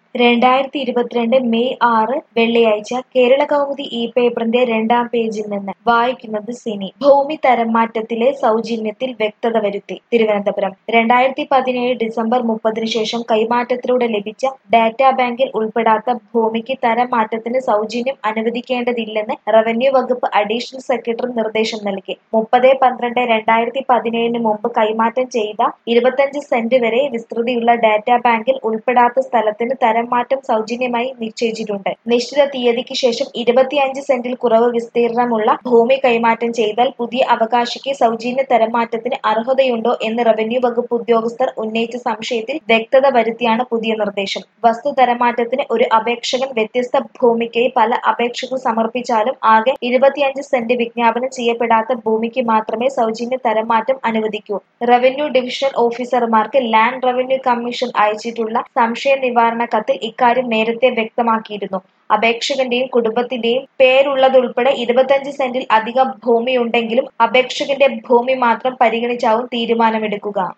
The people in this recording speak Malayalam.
രണ്ടായിരത്തി ഇരുപത്തിരണ്ട് മെയ് ആറ് വെള്ളിയാഴ്ച കേരളകൗമുദി ഈ പേപ്പറിന്റെ രണ്ടാം പേജിൽ നിന്ന് വായിക്കുന്നത് സിനി ഭൂമി തരംമാറ്റത്തിലെ സൗജന്യത്തിൽ വ്യക്തത വരുത്തി തിരുവനന്തപുരം രണ്ടായിരത്തി പതിനേഴ് ഡിസംബർ മുപ്പതിനു ശേഷം കൈമാറ്റത്തിലൂടെ ലഭിച്ച ഡാറ്റാ ബാങ്കിൽ ഉൾപ്പെടാത്ത ഭൂമിക്ക് തരം മാറ്റത്തിന് സൗജന്യം അനുവദിക്കേണ്ടതില്ലെന്ന് റവന്യൂ വകുപ്പ് അഡീഷണൽ സെക്രട്ടറി നിർദ്ദേശം നൽകി മുപ്പത് പന്ത്രണ്ട് രണ്ടായിരത്തി പതിനേഴിന് മുമ്പ് കൈമാറ്റം ചെയ്ത ഇരുപത്തഞ്ച് സെന്റ് വരെ വിസ്തൃതിയുള്ള ഡാറ്റാ ബാങ്കിൽ ഉൾപ്പെടാത്ത സ്ഥലത്തിന് തരം മാറ്റം സൗജന്യമായി നിശ്ചയിച്ചിട്ടുണ്ട് നിശ്ചിത തീയതിക്ക് ശേഷം ഇരുപത്തിയഞ്ച് സെന്റിൽ കുറവ് വിസ്തീർണമുള്ള ഭൂമി കൈമാറ്റം ചെയ്താൽ പുതിയ അവകാശിക്ക് സൗജന്യ തരംമാറ്റത്തിന് അർഹതയുണ്ടോ എന്ന് റവന്യൂ വകുപ്പ് ഉദ്യോഗസ്ഥർ ഉന്നയിച്ച സംശയത്തിൽ വ്യക്തത വരുത്തിയാണ് പുതിയ നിർദ്ദേശം വസ്തു തരംമാറ്റത്തിന് ഒരു അപേക്ഷകൻ വ്യത്യസ്ത ഭൂമിക്കായി പല അപേക്ഷകൾ സമർപ്പിച്ചാലും ആകെ ഇരുപത്തിയഞ്ച് സെന്റ് വിജ്ഞാപനം ചെയ്യപ്പെടാത്ത ഭൂമിക്ക് മാത്രമേ സൗജന്യ തരംമാറ്റം അനുവദിക്കൂ റവന്യൂ ഡിവിഷണൽ ഓഫീസർമാർക്ക് ലാൻഡ് റവന്യൂ കമ്മീഷൻ അയച്ചിട്ടുള്ള സംശയ നിവാരണ കത്തിൽ ഇക്കാര്യം നേരത്തെ വ്യക്തമാക്കിയിരുന്നു അപേക്ഷകന്റെയും കുടുംബത്തിന്റെയും പേരുള്ളതുൾപ്പെടെ ഇരുപത്തഞ്ച് സെന്റിൽ അധികം ഭൂമിയുണ്ടെങ്കിലും അപേക്ഷകന്റെ ഭൂമി മാത്രം പരിഗണിച്ചാവും തീരുമാനമെടുക്കുക